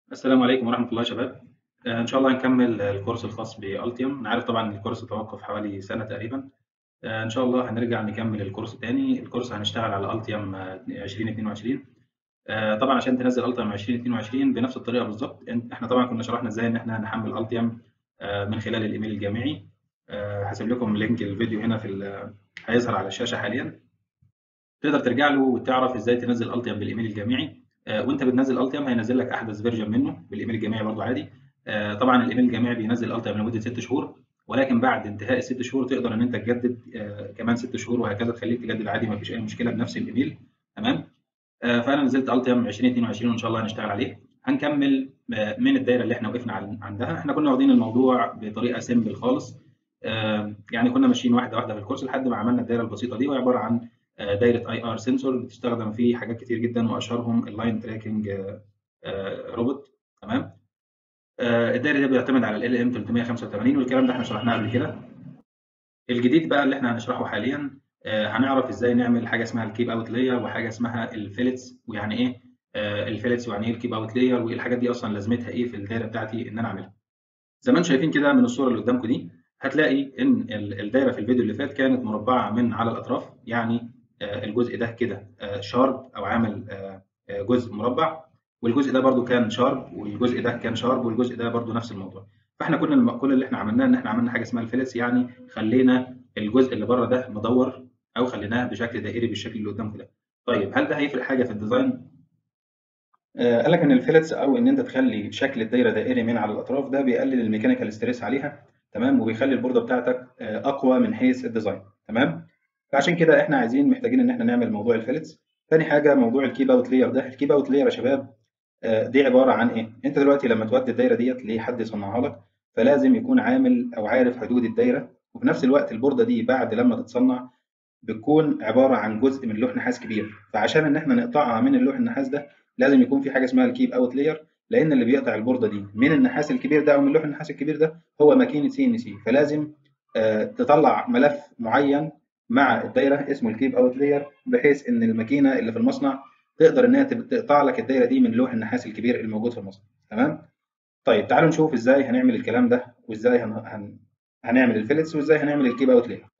السلام عليكم ورحمة الله يا شباب آه، إن شاء الله هنكمل الكورس الخاص بألتيوم أنا عارف طبعا الكورس توقف حوالي سنة تقريبا آه، إن شاء الله هنرجع نكمل الكورس تاني الكورس هنشتغل على ألتيوم آه، 2022 آه، طبعا عشان تنزل ألتيوم 2022 بنفس الطريقة بالظبط إن- إحنا طبعا كنا شرحنا إزاي إن إحنا نحمل ألتيوم آه، من خلال الإيميل الجامعي آه، هسيب لكم لينك الفيديو هنا في ال- هيظهر على الشاشة حاليا تقدر ترجع له وتعرف ازاي تنزل التيم بالايميل الجامعي آه، وانت بتنزل التيم هينزل لك احدث فيرجن منه بالايميل الجامعي برضو عادي آه، طبعا الايميل الجامعي بينزل التيم لمده ست شهور ولكن بعد انتهاء الست شهور تقدر ان انت تجدد آه، كمان ست شهور وهكذا تخليك تجدد عادي ما فيش اي مشكله بنفس الايميل تمام آه، فانا نزلت التيم 2022 وان شاء الله هنشتغل عليه هنكمل آه، من الدايره اللي احنا وقفنا عن- عندها احنا كنا واخدين الموضوع بطريقه سيمبل خالص آه، يعني كنا ماشيين واحده واحده في الكورس لحد ما عملنا الدايره البسيطه دي وهي عباره عن آه، دايره اي ار سنسور بتستخدم في حاجات كتير جدا واشهرهم اللاين تراكنج روبوت تمام آه، الدايره دي بيعتمد على ال ام 385 والكلام ده احنا شرحناه قبل كده الجديد بقى اللي احنا هنشرحه حاليا آه، هنعرف ازاي نعمل حاجه اسمها الكيب اوت لاير وحاجه اسمها الفيلتس ويعني ايه آه، الفيلتس ويعني ايه الكيب اوت لاير والحاجات دي اصلا لازمتها ايه في الدايره بتاعتي ان انا اعملها زي ما انتم شايفين كده من الصوره اللي قدامكم دي هتلاقي ان ال- الدايره في الفيديو اللي فات كانت مربعه من على الاطراف يعني آه، الجزء ده كده شارب او عامل آه، آه، جزء مربع والجزء ده برضو كان شارب والجزء ده كان شارب والجزء ده برضو نفس الموضوع فاحنا كل الم- كل اللي احنا عملناه ان احنا عملنا حاجه اسمها الفيلتس يعني خلينا الجزء اللي بره ده مدور او خليناه بشكل دائري بالشكل اللي قدامكم ده طيب هل ده هيفرق حاجه في الديزاين آه، قال لك ان الفيلتس او ان انت تخلي شكل الدايره دائري من على الاطراف ده بيقلل الميكانيكال ستريس عليها تمام وبيخلي البورده بتاعتك آه، اقوى من حيث الديزاين تمام فعشان كده احنا عايزين محتاجين ان احنا نعمل موضوع الفيلتس تاني حاجه موضوع الكيب اوت لاير ده الكيب اوت لاير يا شباب آه، دي عباره عن ايه انت دلوقتي لما تودي الدايره ديت لحد يصنعها لك فلازم يكون عامل او عارف حدود الدايره وفي نفس الوقت البورده دي بعد لما تتصنع بتكون عباره عن جزء من لوح نحاس كبير فعشان ان احنا نقطعها من اللوح النحاس ده لازم يكون في حاجه اسمها الكيب اوت لاير لان اللي بيقطع البورده دي من النحاس الكبير ده او من لوح النحاس الكبير ده هو ماكينه سي ان سي فلازم آه، تطلع ملف معين مع الدايره اسمه الكيب اوت لاير بحيث ان الماكينه اللي في المصنع تقدر انها تب- تقطع لك الدايره دي من لوح النحاس الكبير الموجود في المصنع تمام طيب تعالوا نشوف ازاي هنعمل الكلام ده وازاي هن... هن... هنعمل الفيلتس وازاي هنعمل الكيب اوت لاير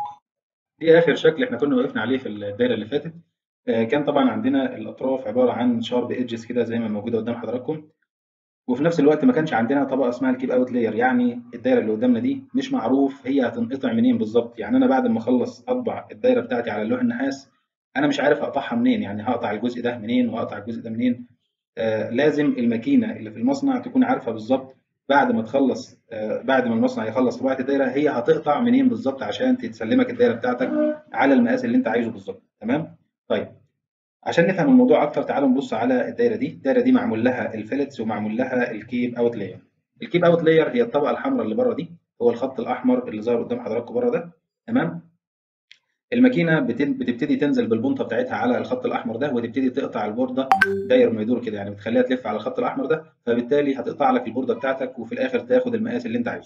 دي اخر شكل احنا كنا وقفنا عليه في الدايره اللي فاتت آه، كان طبعا عندنا الاطراف عباره عن شارب ايدجز كده زي ما موجوده قدام حضراتكم وفي نفس الوقت ما كانش عندنا طبقه اسمها الكيب اوت لاير يعني الدايره اللي قدامنا دي مش معروف هي هتنقطع منين بالظبط يعني انا بعد ما اخلص اطبع الدايره بتاعتي على اللوح النحاس انا مش عارف اقطعها منين يعني هقطع الجزء ده منين وهقطع الجزء ده منين آه لازم الماكينه اللي في المصنع تكون عارفه بالظبط بعد ما تخلص آه بعد ما المصنع يخلص طباعه الدايره هي هتقطع منين بالظبط عشان تسلمك الدايره بتاعتك على المقاس اللي انت عايزه بالظبط تمام طيب عشان نفهم الموضوع اكتر تعالوا نبص على الدايره دي الدايره دي معمول لها الفيلتس ومعمول لها الكيب اوت لاير الكيب اوت لاير هي الطبقه الحمراء اللي بره دي هو الخط الاحمر اللي ظاهر قدام حضراتكم بره ده تمام الماكينه بت- بتبتدي تنزل بالبنطه بتاعتها على الخط الاحمر ده وتبتدي تقطع البورده داير ما يدور كده يعني بتخليها تلف على الخط الاحمر ده فبالتالي هتقطع لك البورده بتاعتك وفي الاخر تاخد المقاس اللي انت عايزه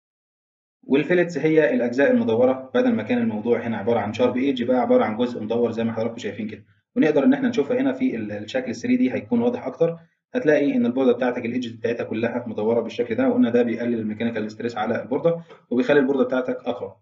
والفيلتس هي الاجزاء المدوره بدل ما كان الموضوع هنا عباره عن شارب ايدج بقى عباره عن جزء مدور زي ما حضراتكم شايفين كده ونقدر ان احنا نشوفها هنا في ال- الشكل ال 3 دي هيكون واضح اكتر هتلاقي ان البورده بتاعتك الايدج بتاعتها كلها مدوره بالشكل ده وقلنا ده بيقلل الميكانيكال ستريس على البورده وبيخلي البورده بتاعتك اقوى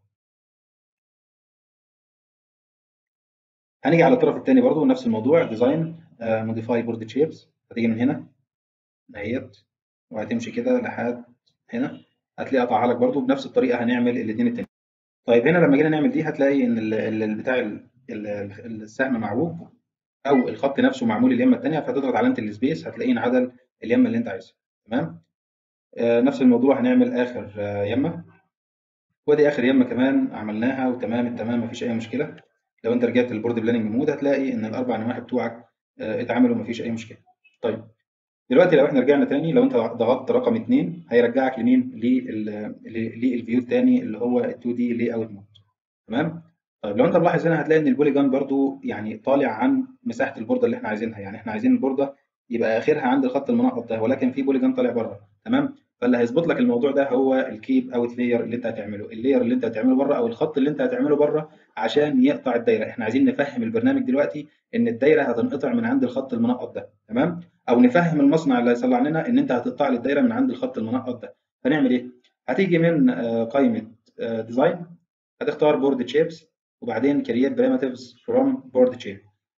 هنيجي على الطرف الثاني برضو نفس الموضوع ديزاين موديفاي بورد شيبس هتيجي من هنا اهيت وهتمشي كده لحد هنا هتلاقي قطعها لك برضو بنفس الطريقه هنعمل الاثنين التانيين طيب هنا لما جينا نعمل دي هتلاقي ان ال- ال- ال- بتاع ال- ال- السهم معوج او الخط نفسه معمول اليمه الثانيه فتضغط علامه السبيس هتلاقيه انعدل اليمه اللي انت عايزها تمام آه نفس الموضوع هنعمل اخر آه يمه ودي اخر يمه كمان عملناها وتمام التمام مفيش اي مشكله لو انت رجعت للبورد بلاننج مود هتلاقي ان الاربع نواحي بتوعك آه اتعملوا مفيش اي مشكله طيب دلوقتي لو احنا رجعنا تاني لو انت ضغطت رقم اتنين هيرجعك لمين لل- ل- للفيو التاني اللي هو ال 2 دي لاي اوت مود تمام طيب لو انت ملاحظ هنا هتلاقي ان البوليجون برضو يعني طالع عن مساحه البورده اللي احنا عايزينها يعني احنا عايزين البورده يبقى اخرها عند الخط المنقط ده ولكن في بوليجون طالع بره تمام فاللي هيظبط لك الموضوع ده هو الكيب اوت لاير اللي انت هتعمله اللاير اللي انت هتعمله بره او الخط اللي انت هتعمله بره عشان يقطع الدايره احنا عايزين نفهم البرنامج دلوقتي ان الدايره هتنقطع من عند الخط المنقط ده تمام او نفهم المصنع اللي هيصنع لنا ان انت هتقطع لي الدايره من عند الخط المنقط ده فنعمل ايه هتيجي من قائمه ديزاين هتختار بورد شيبس وبعدين كرييت بريماتيفز فروم بورد شيب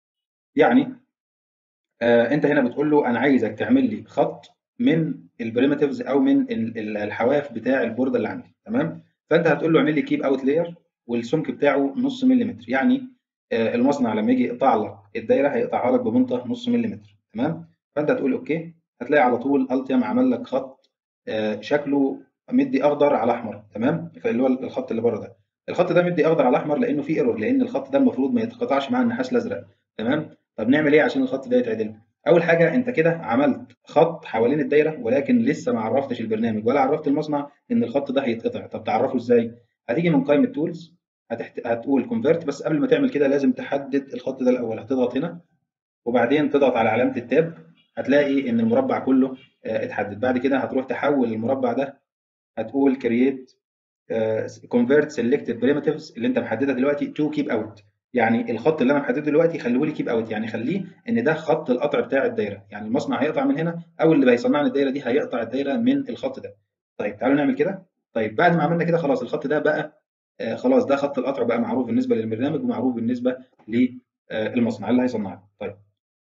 يعني آه انت هنا بتقول له انا عايزك تعمل لي خط من البريماتيفز او من الحواف بتاع البورده اللي عندي تمام فانت هتقول له اعمل لي كيب اوت لاير والسمك بتاعه نص مليمتر يعني آه المصنع لما يجي يقطع لك الدايره هيقطعها لك بمنطق نص مليمتر تمام فانت هتقول اوكي هتلاقي على طول التيم عمل لك خط آه شكله مدي اخضر على احمر تمام فاللي هو الخط اللي بره ده الخط ده مدي اخضر على احمر لانه في ايرور لان الخط ده المفروض ما يتقطعش مع النحاس الازرق تمام طب نعمل ايه عشان الخط ده يتعدل اول حاجه انت كده عملت خط حوالين الدايره ولكن لسه ما عرفتش البرنامج ولا عرفت المصنع ان الخط ده هيتقطع طب تعرفه ازاي هتيجي من قائمه تولز هتحت... هتقول كونفرت بس قبل ما تعمل كده لازم تحدد الخط ده الاول هتضغط هنا وبعدين تضغط على علامه التاب هتلاقي ان المربع كله اتحدد بعد كده هتروح تحول المربع ده هتقول كرييت كونفرت سيلكتد بريمتيفز اللي انت محددها دلوقتي تو كيب اوت يعني الخط اللي انا محدده دلوقتي خليه لي كيب اوت يعني خليه ان ده خط القطع بتاع الدايره يعني المصنع هيقطع من هنا او اللي هيصنع لي الدايره دي هيقطع الدايره من الخط ده طيب تعالوا نعمل كده طيب بعد ما عملنا كده خلاص الخط ده بقى آه خلاص ده خط القطع بقى معروف بالنسبه للبرنامج ومعروف بالنسبه للمصنع اللي هيصنعه طيب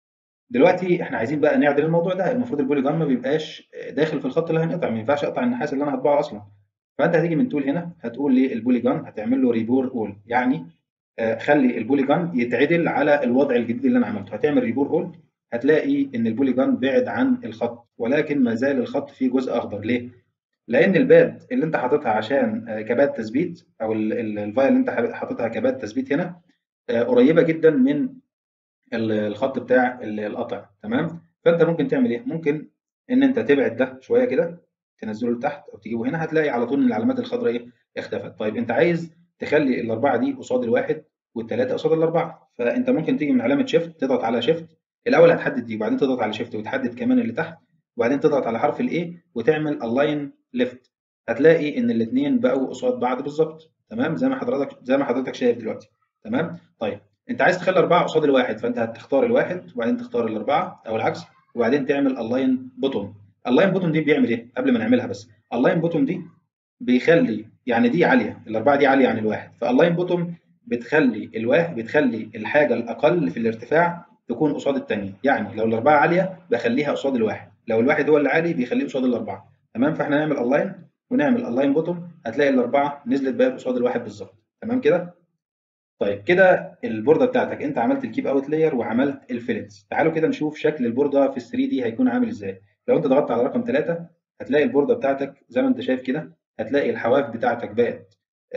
دلوقتي احنا عايزين بقى نعدل الموضوع ده المفروض البوليجون ما بيبقاش داخل في الخط اللي هنقطع ما ينفعش اقطع النحاس اللي انا هطبعه اصلا فانت هتيجي من تول هنا هتقول للبوليجون هتعمل له ريبور اول يعني آه خلي البوليجون يتعدل على الوضع الجديد اللي انا عملته هتعمل ريبور اول هتلاقي ان البوليجون بعد عن الخط ولكن ما زال الخط فيه جزء اخضر ليه لان الباد اللي انت حاططها عشان آه كباد تثبيت او الفايل اللي انت حاططها كباد تثبيت هنا آه قريبه جدا من الخط بتاع القطع تمام فانت ممكن تعمل ايه ممكن ان انت تبعد ده شويه كده تنزله لتحت او تجيبه هنا هتلاقي على طول ان العلامات الخضراء ايه اختفت طيب انت عايز تخلي الاربعه دي قصاد الواحد والثلاثه قصاد الاربعه فانت ممكن تيجي من علامه شيفت تضغط على شيفت الاول هتحدد دي وبعدين تضغط على شيفت وتحدد كمان اللي تحت وبعدين تضغط على حرف الاي وتعمل الاين ليفت هتلاقي ان الاثنين بقوا قصاد بعض بالظبط تمام زي ما حضرتك زي ما حضرتك شايف دلوقتي تمام طيب انت عايز تخلي اربعه قصاد الواحد فانت هتختار الواحد وبعدين تختار الاربعه او العكس وبعدين تعمل الاين بوتون اللاين بوتون دي بيعمل ايه قبل ما نعملها بس اللاين بوتون دي بيخلي يعني دي عاليه الاربعه دي عاليه عن الواحد فاللاين بوتون بتخلي الواحد بتخلي الحاجه الاقل في الارتفاع تكون قصاد الثانيه يعني لو الاربعه عاليه بخليها قصاد الواحد لو الواحد هو اللي عالي بيخليه قصاد الاربعه تمام فاحنا نعمل اللاين ونعمل اللاين بوتون هتلاقي الاربعه نزلت بقى قصاد الواحد بالظبط تمام كده طيب كده البورده بتاعتك انت عملت الكيب اوت لاير وعملت الفيلتس تعالوا كده نشوف شكل البورده في ال 3 دي هيكون عامل ازاي لو انت ضغطت على رقم 3 هتلاقي البورده بتاعتك زي ما انت شايف كده هتلاقي الحواف بتاعتك بقت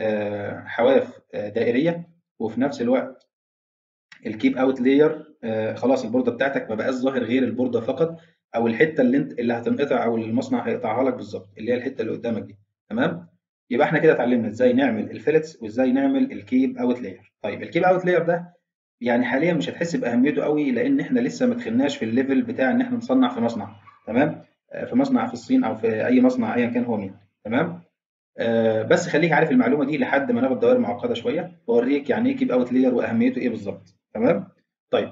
حواف دائريه وفي نفس الوقت الكيب اوت لاير خلاص البورده بتاعتك ما بقاش ظاهر غير البورده فقط او الحته اللي انت اللي هتنقطع او اللي المصنع هيقطعها لك بالظبط اللي هي الحته اللي قدامك دي تمام يبقى احنا كده اتعلمنا ازاي نعمل الفيلتس وازاي نعمل الكيب اوت لاير طيب الكيب اوت لاير ده يعني حاليا مش هتحس باهميته قوي لان احنا لسه ما دخلناش في الليفل بتاع ان احنا نصنع في مصنع تمام في مصنع في الصين او في اي مصنع ايا كان هو مين تمام آه بس خليك عارف المعلومه دي لحد ما ناخد دوائر معقده شويه واوريك يعني ايه كيب اوت لاير واهميته ايه بالظبط تمام طيب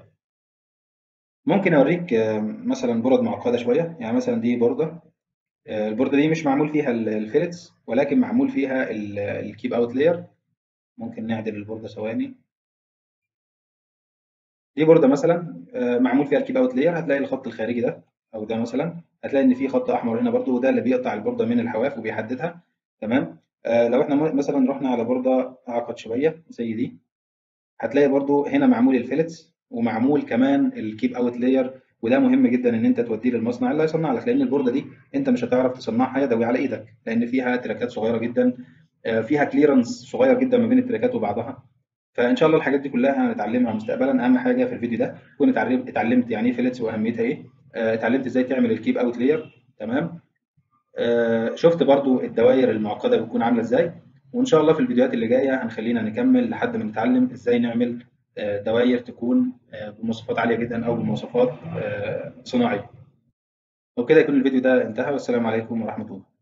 ممكن اوريك آه مثلا برد معقده شويه يعني مثلا دي بورده آه البورده دي مش معمول فيها الفيلتس ولكن معمول فيها الكيب اوت لاير ممكن نعدل البورده ثواني دي بورده مثلا معمول فيها الكيب اوت لاير هتلاقي الخط الخارجي ده او ده مثلا هتلاقي ان في خط احمر هنا برده وده اللي بيقطع البورده من الحواف وبيحددها تمام آه لو احنا مثلا رحنا على بورده اعقد شويه زي دي هتلاقي برده هنا معمول الفيلتس ومعمول كمان الكيب اوت لاير وده مهم جدا ان انت توديه للمصنع اللي هيصنع لك لان البورده دي انت مش هتعرف تصنعها يدوي على ايدك لان فيها تراكات صغيره جدا آه فيها كليرنس صغير جدا ما بين التراكات وبعضها فان شاء الله الحاجات دي كلها هنتعلمها مستقبلا اهم حاجه في الفيديو ده تكون اتعلمت يعني ايه فيلتس واهميتها ايه اتعلمت ازاي تعمل الكيب اوت لاير تمام آه شفت برضو الدوائر المعقده بتكون عامله ازاي وان شاء الله في الفيديوهات اللي جايه هنخلينا نكمل لحد ما نتعلم ازاي نعمل آه دوائر تكون آه بمواصفات عاليه جدا او بمواصفات صناعيه وبكده يكون الفيديو ده انتهى والسلام عليكم ورحمه الله